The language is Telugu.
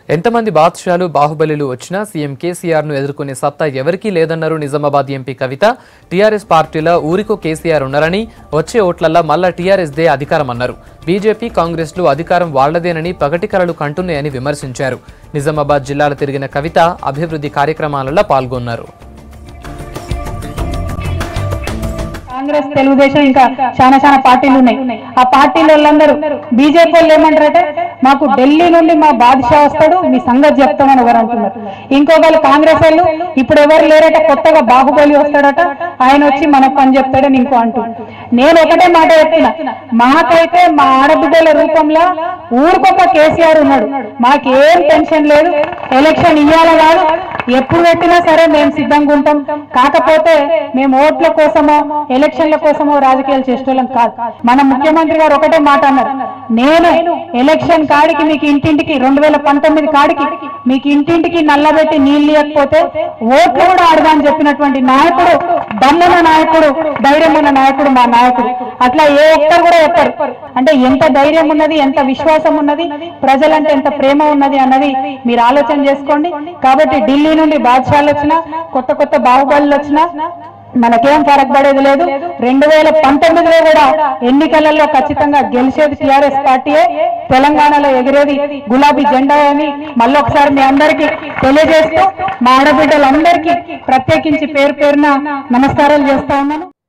ఎంతమంది బాద్షాలు బాహుబలిలు వచ్చినా సీఎం కేసీఆర్ ను ఎదుర్కొనే సత్తా ఎవరికీ లేదన్నారు నిజామాబాద్ ఎంపీ కవిత టీఆర్ఎస్ పార్టీలో ఊరికో కేసీఆర్ ఉన్నారని వచ్చే ఓట్లల్లా మళ్ళా టీఆర్ఎస్ దే అధికారం అన్నారు బీజేపీ కాంగ్రెస్లు అధికారం వాళ్లదేనని పగటికరలు కంటున్నాయని విమర్శించారు నిజామాబాద్ జిల్లాలో తిరిగిన కవిత అభివృద్ధి కార్యక్రమాలలో పాల్గొన్నారు కాంగ్రెస్ తెలుగుదేశం ఇంకా చాలా చాలా పార్టీలు ఉన్నాయి ఆ పార్టీల వాళ్ళందరూ బీజేపీ వాళ్ళు ఏమంటారంటే మాకు ఢిల్లీ నుండి మా బాద్షా వస్తాడు మీ సంగతి చెప్తామని ఎవరు అంటున్నారు ఇంకొకరు కాంగ్రెస్ వాళ్ళు ఇప్పుడు ఎవరు లేరట కొత్తగా బాహుబలి వస్తాడట ఆయన వచ్చి మనకు పని చెప్తాడని ఇంకో అంటూ నేను ఒకటే మాట చెప్తున్నా మాకైతే మా ఆడబిడ్డల రూపంలో ఊరికొక కేసీఆర్ ఉన్నాడు మాకేం టెన్షన్ లేదు ఎలక్షన్ ఇయ్యాల కాదు ఎప్పుడు పెట్టినా సరే మేము సిద్ధంగా ఉంటాం కాకపోతే మేము ఓట్ల కోసమో ఎలక్షన్ల కోసమో రాజకీయాలు చేసేటోళ్ళం కాదు మన ముఖ్యమంత్రి గారు ఒకటే మాట అన్నారు నేను ఎలక్షన్ కాడికి మీకు ఇంటింటికి రెండు వేల పంతొమ్మిది కాడికి మీకు ఇంటింటికి నల్లబెట్టి నీళ్ళు ఇవ్వకపోతే ఓట్లు కూడా ఆడదా అని చెప్పినటువంటి నాయకుడు దమ్మున నాయకుడు ధైర్యం ఉన్న నాయకుడు మా నాయకుడు అట్లా ఏ ఒక్కరు కూడా చెప్పరు అంటే ఎంత ధైర్యం ఉన్నది ఎంత విశ్వాసం ఉన్నది ప్రజలంటే ఎంత ప్రేమ ఉన్నది అన్నది మీరు ఆలోచన చేసుకోండి కాబట్టి ఢిల్లీ నుండి బాద్షాలు వచ్చినా కొత్త కొత్త బాహుబలులు వచ్చినా మనకేం ఫరక్ పడేది లేదు రెండు వేల పంతొమ్మిదిలో కూడా ఎన్నికలలో ఖచ్చితంగా గెలిచేది టిఆర్ఎస్ పార్టీయే తెలంగాణలో ఎగిరేది గులాబీ జెండా అని మళ్ళొకసారి మీ అందరికీ తెలియజేస్తూ మా ఆడబిడ్డలందరికీ ప్రత్యేకించి పేరు పేరున నమస్కారాలు చేస్తా ఉన్నాను